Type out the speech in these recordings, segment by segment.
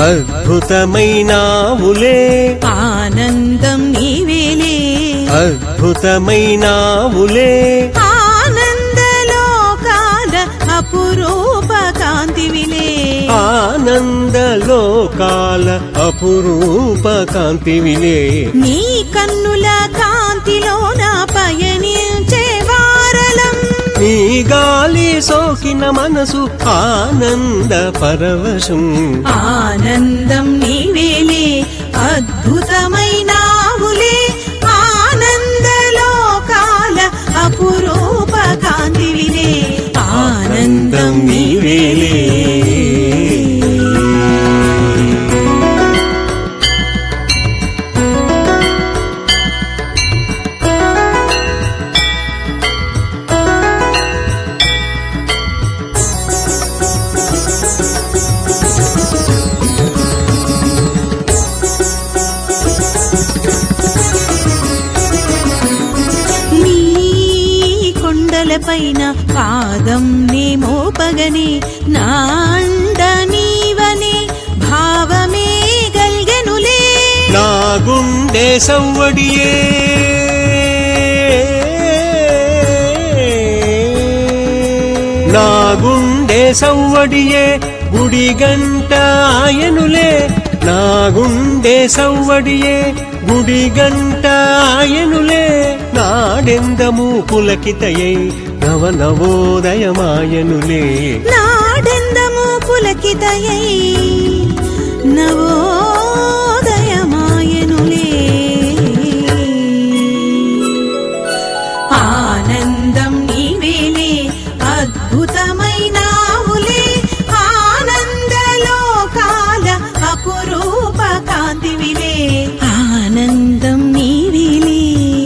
అద్భుతమైనావులే ఆనందం నీవేలే అద్భుతమైనావులే ఆనందలోకాల అపురూప కాంతివిలే ఆనందలోకాల అపురూప కాంతివిలే నీ కన్నుల కాంతిలోన పయనించే వారలం నీ గాలి సోకిన మనసు ఆనంద పరవశం ఆనందం నీవేలే అద్భుతమైనావులే ఆనందలోకాల అపురూప కాంతివిలే ఆనందం నీవేలే నీ కొండలపైన పాదం నే మోపగనే నా అండ నీవనే భావమే గల్గెనులే నా గుండె సవ్వడియే నా గుండె సవ్వడియే గుడి గంట ఆయనులే నా గుండె సవ్వడియే గుడి గంట ఆయనులే నాడెందము పులకితయై నవ నవోదయమాయనులే నాడెందము పులకితయై నవోదయమాయనులే ఆనందం నీవేలే అద్భుతమైనావులే ఆనందలోకాల అపురూప కాంతివిలే ఆనందం నీవేలే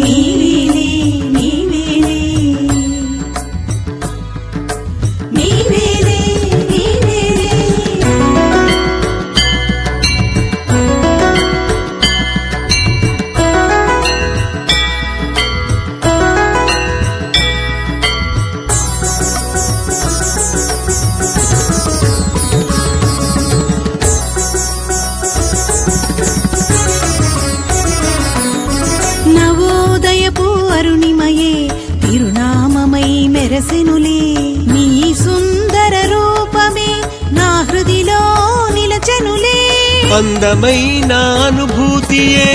నీవేలే నీవేలే నీవేలే నీవేలే నవోదయపు అరుణిమయే తిరునామమై మెరసెనులే నీ సుందర రూపమే నా హృదిలో నిలచెనులే అందమైన అనుభూతియే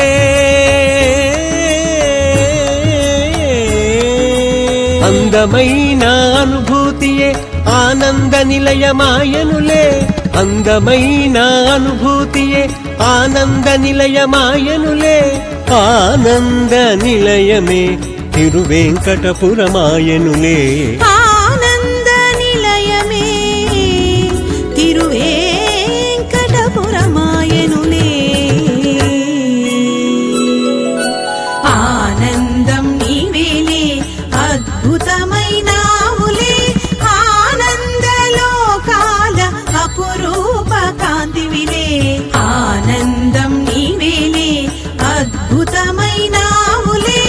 అందమైన అనుభూతియే ఆనంద నిలయమాయనులే అందమైన అనుభూతియే ఆనంద నిలయమాయనులే ఆనంద నిలయమే తిరువెంకటపురమాయనులే ఆనంద నిలయమే తిరువేంకటపురమాయనులే ఆనందం నీవేలే అద్భుతమైనావులే ఆనందలోకాల అపురూప కాంతివిలే ఆనందం నీవేలే అద్భుతమైనావులే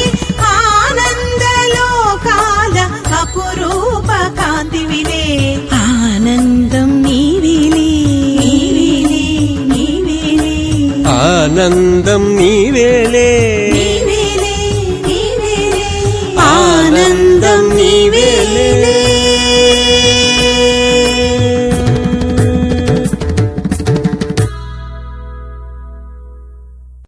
ఆనందలోకాల అపురూప కాంతివిలే ఆనందం నీవేలే నీవేలే నీవేలే ఆనందం నీవేలే